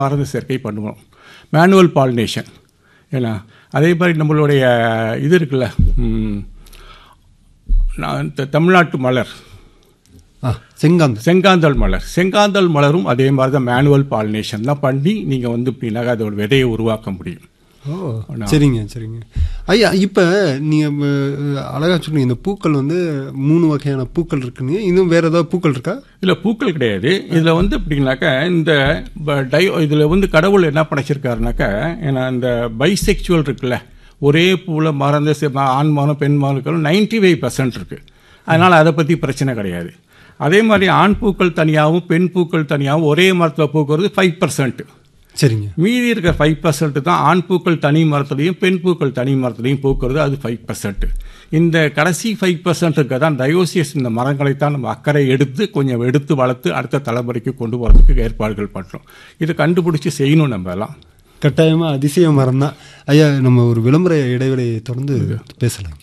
மருந்து சேர்க்கை பண்ணுவோம் மேனுவல் பாலினேஷன் ஏன்னா அதே மாதிரி நம்மளுடைய இது இருக்குல்ல ம், நான் இந்த தமிழ்நாட்டு மலர் ஆ செங்காந்தல் செங்காந்தல் மலர் செங்காந்தல் மலரும் அதே மாதிரி தான் மேனுவல் பாலினேஷன் தான் பண்ணி நீங்கள் வந்து இப்படின்னாக்க அதோட விதையை உருவாக்க முடியும் ஓ சரிங்க சரிங்க ஐயா இப்போ நீங்கள் அழகா சொன்னீங்க இந்த பூக்கள் வந்து மூணு வகையான பூக்கள் இருக்குன்னு இன்னும் வேற ஏதாவது பூக்கள் இருக்கா இதில் பூக்கள் கிடையாது இதில் வந்து எப்படின்னாக்கா இந்த ப- டை இதில் வந்து கடவுள் என்ன படைச்சிருக்காருனாக்கா ஏன்னா இந்த பைசெக்சுவல் இருக்குல்ல ஒரே பூவில் மறந்த செ- ஆண் மரம் பெண் மரம் நைன்டி ஃபைவ் பர்சன்ட் இருக்குது அதனால் அதை பற்றி பிரச்சனை கிடையாது அதே மாதிரி ஆண் பூக்கள் தனியாகவும் பெண் பூக்கள் தனியாகவும் ஒரே மரத்தில் பூக்கிறது ஃபைவ் பர்சன்ட் சரிங்க மீதி இருக்கிற ஃபைவ் பர்சன்ட் தான் ஆண் பூக்கள் தனி மரத்துலையும் பெண் பூக்கள் தனி மரத்துலையும் பூக்கிறது அது ஃபைவ் பர்சன்ட் இந்த கடைசி ஃபைவ் பர்சன்ட்டுக்கு தான் டயோசியஸ் இந்த மரங்களை தான் நம்ம அக்கறை எடுத்து கொஞ்சம் எடுத்து வளர்த்து அடுத்த தலைமுறைக்கு கொண்டு போகிறதுக்கு ஏற்பாடுகள் பண்ணுறோம் இதை கண்டுபிடிச்சி செய்யணும் நம்ம எல்லாம் கட்டாயமா அதிசய மரம் தான் ஐயா நம்ம ஒரு விளம்பர இடைவெளியை தொடர்ந்து பேசலாம்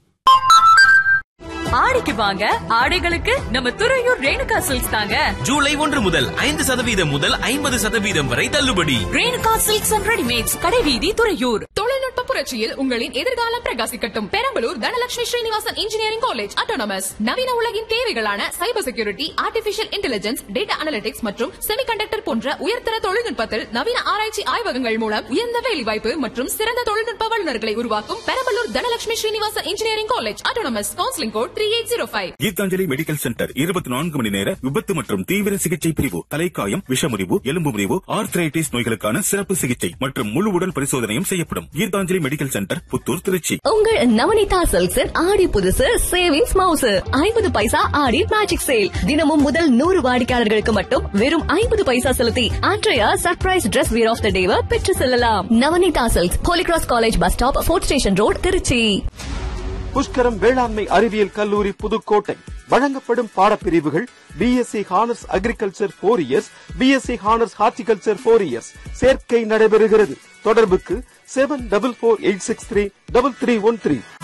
ஆடிக்கு வாங்க ஆடைகளுக்கு நம்ம துறையூர் ரேணுகா சில்க்ஸ் தாங்க ஜூலை ஒன்று முதல் ஐந்து சதவீதம் முதல் ஐம்பது சதவீதம் வரை தள்ளுபடி ரேணுகா சில்க்ஸ் அண்ட் ரெடிமேட்ஸ் கடைவீதி துறையூர் தொழில்நுட்ப புரட்சியில் உங்களின் எதிர்காலம் பிரகாசிக்கட்டும் Perambalur Dhanalakshmi Srinivasan engineering college autonomous நவீன உலகின் தேவைகளான cyber security artificial intelligence data analytics மற்றும் செமிகண்டக்டர் போன்ற உயர்தர தொழில்நுட்பத்தில் நவீன ஆராய்ச்சி ஆய்வகங்கள் மூலம் உயர்ந்த வேலைவாய்ப்பு மற்றும் சிறந்த தொழில்நுட்ப வல்லுநர்களை உருவாக்கும் Perambalur Dhanalakshmi Srinivasan engineering college autonomous counselling code three eight zero five Geethanjali medical centre இருபத்தி நான்கு மணி நேர விபத்து மற்றும் தீவிர சிகிச்சை பிரிவு தலைக்காயம் விஷமுறிவு எலும்பு முறிவு ஆர்த்ரைட்டிஸ் நோய்களுக்கான சிறப்பு சிகிச்சை மற்றும் முழு உடல் பரிசோதனையும் செய்யப்படும் கீதாஞ்சலி மெடிக்கல் சென்டர் புத்தூர் திருச்சி உங்கள் நவனிதா சில்க்ஸின் ஆடி புதுசு சேவிங்ஸ் மவுசு ஐம்பது பைசா ஆடி மேஜிக் சேல் தினமும் முதல் நூறு வாடிக்கையாளர்களுக்கு மட்டும் வெறும் ஐம்பது பைசா செலுத்தி அன்றைய surprise Dress wear of the டேவை பெற்று செல்லலாம் Navanitha silks holy cross college bus stop fort station road Trichy Pushkaram வேளாண்மை அறிவியல் கல்லூரி புதுக்கோட்டை வழங்கப்படும் பாடப்பிரிவுகள் BSc honours agriculture four years BSc honours horticulture four years சேர்க்கை நடைபெறுகிறது தொடர்புக்கு seven double four eight six three double three one three